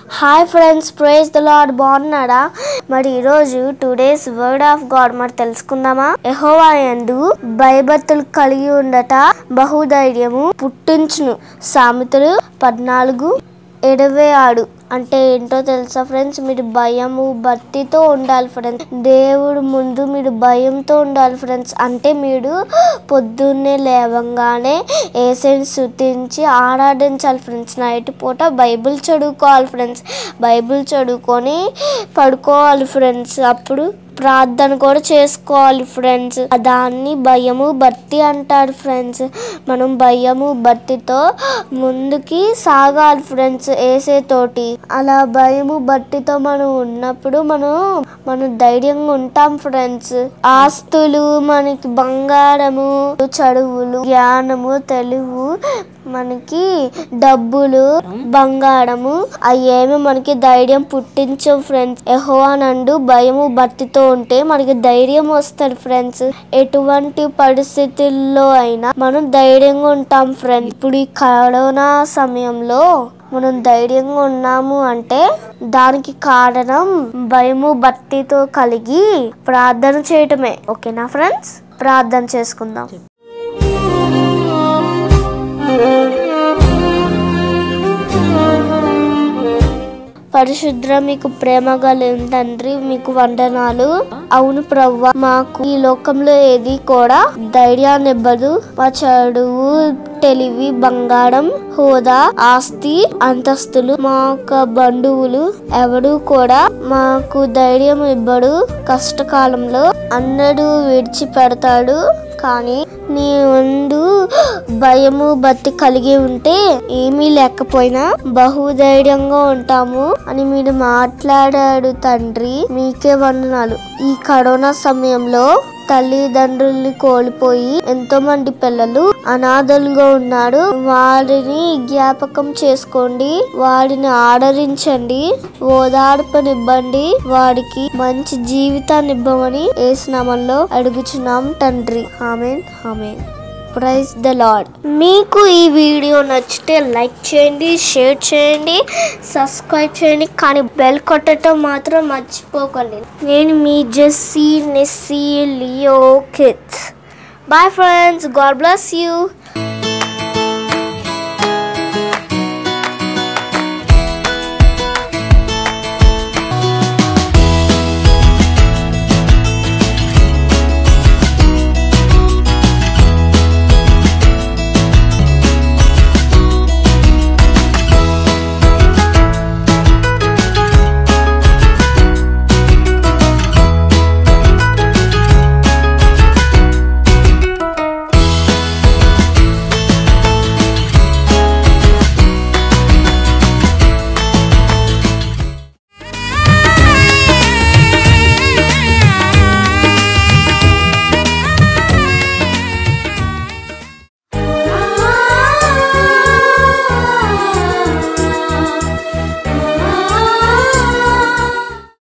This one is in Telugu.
hi friends praise the Lord బాగున్నారా మరి ఈరోజు టుడేస్ వర్డ్ ఆఫ్ గాడ్ మరి తెలుసుకుందామా యెహోవా యందు భయభక్తులు కలిగి ఉండట బహుధైర్యము పుట్టించును సామెతలు పద్నాలుగు ఇరవై ఆడు అంటే ఏంటో తెలుసా ఫ్రెండ్స్ మీరు భయము భక్తితో ఉండాలి ఫ్రెండ్స్ దేవుడు ముందు మీరు భయంతో ఉండాలి ఫ్రెండ్స్ అంటే మీరు పొద్దున్నే లేవంగానే ఏసైని శుతించి ఆరాధించాలి ఫ్రెండ్స్ నైట్ పూట బైబిల్ చదువుకోవాలి ఫ్రెండ్స్ బైబిల్ చదువుకొని పడుకోవాలి ఫ్రెండ్స్ అప్పుడు ప్రార్థన కూడా చేసుకోవాలి ఫ్రెండ్స్ దాన్ని భయము భక్తి అంటారు ఫ్రెండ్స్ మనం భయము భక్తితో ముందుకి సాగాలి ఫ్రెండ్స్ ఏసే తోటి అలా భయము భక్తితో మనం ఉన్నప్పుడు మనం మనం ధైర్యంగా ఉంటాం ఫ్రెండ్స్ ఆస్తులు మనకి బంగారము చదువులు జ్ఞానము తెలుగు మనకి డబ్బులు బంగారము అవేమి మనకి ధైర్యం పుట్టించవు ఫ్రెండ్స్ ఎహోవానండు భయము భక్తితో ఉంటే మనకి ధైర్యం వస్తుంది ఫ్రెండ్స్ ఎటువంటి పరిస్థితుల్లో అయినా మనం ధైర్యంగా ఉంటాం ఫ్రెండ్స్ ఇప్పుడు ఈ కరోనా సమయంలో మనం ధైర్యంగా ఉన్నాము అంటే దానికి కారణం భయము భక్తితో కలిగి ప్రార్థన చేయటమే ఓకేనా ఫ్రెండ్స్ ప్రార్థన చేసుకుందాం పరిశుద్ర మీకు ప్రేమ కలిగిన తండ్రి మీకు వందనాలు అవును ప్రవ్వ మాకు ఈ లోకంలో ఏది కూడా ధైర్యాన్ని ఇవ్వదు మా చదువు తెలివి బంగారం హోదా ఆస్తి అంతస్తులు మా యొక్క బంధువులు ఎవడు కూడా మాకు ధైర్యం ఇవ్వడు కష్టకాలంలో అన్నడు విడిచిపెడతాడు కానీ నీ ముందు భయము భక్తి కలిగి ఉంటే ఏమీ లేకపోయినా బహుధైర్యంగా ఉంటాము అని మీరు మాట్లాడాడు తండ్రి మీకే వందనాలు ఈ కరోనా సమయంలో తల్లిదండ్రుల్ని కోల్పోయి ఎంతో మంది పిల్లలు అనాథలుగా ఉన్నాడు వారిని జ్ఞాపకం చేసుకోండి వాడిని ఆదరించండి ఓదార్పనివ్వండి వాడికి మంచి జీవితాన్ని ఇవ్వమని ఏసునామంలో అడుగుచున్నాం తండ్రి amen amen praise the Lord మీకు ఈ వీడియో నచ్చితే లైక్ చేయండి షేర్ చేయండి సబ్స్క్రైబ్ చేయండి కానీ బెల్ కొట్టడం మాత్రం మర్చిపోకండి నేను మీ Jessy Nessy Leo kids boy friends God bless you